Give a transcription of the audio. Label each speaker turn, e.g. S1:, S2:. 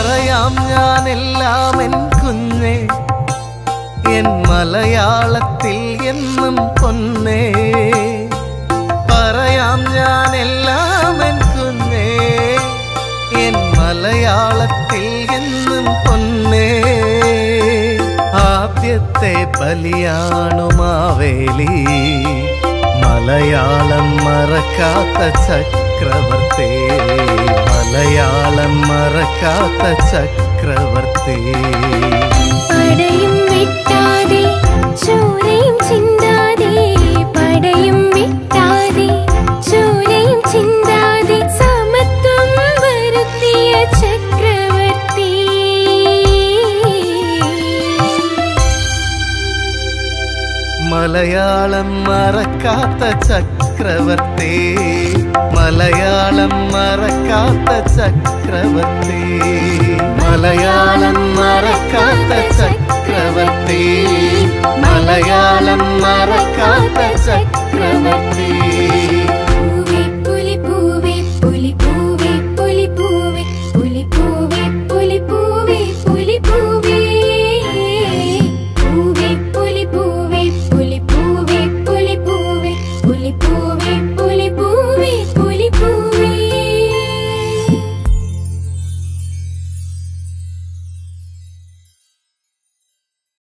S1: പറയാം ഞാനെല്ലാം എൻ കുഞ്ഞെ എൻ മലയാളത്തിൽ എന്നും പൊന്നേ പറയാം ഞാനെല്ലാം എൻ കുഞ്ഞേ എൻ മലയാളത്തിൽ എന്നും പൊന്നേ ആദ്യത്തെ ബലിയാണു മാവേലി മലയാളം മറക്കാത്ത ചക്രവർത്തി മലയാളം മറക്കാത്ത ചക്രവർത്തി
S2: പടയും വെട്ടാതെ ചോരയും ചിന്താതെ പടയും വെട്ടാതെ ചോരയും ചിന്താതെ സമത്വം വരുത്തിയ ചക്രവർത്തി
S1: മലയാളം മറക്കാത്ത ചക്രവർത്തി മലയാളം മറക്കാത്ത ചക്രവർത്തി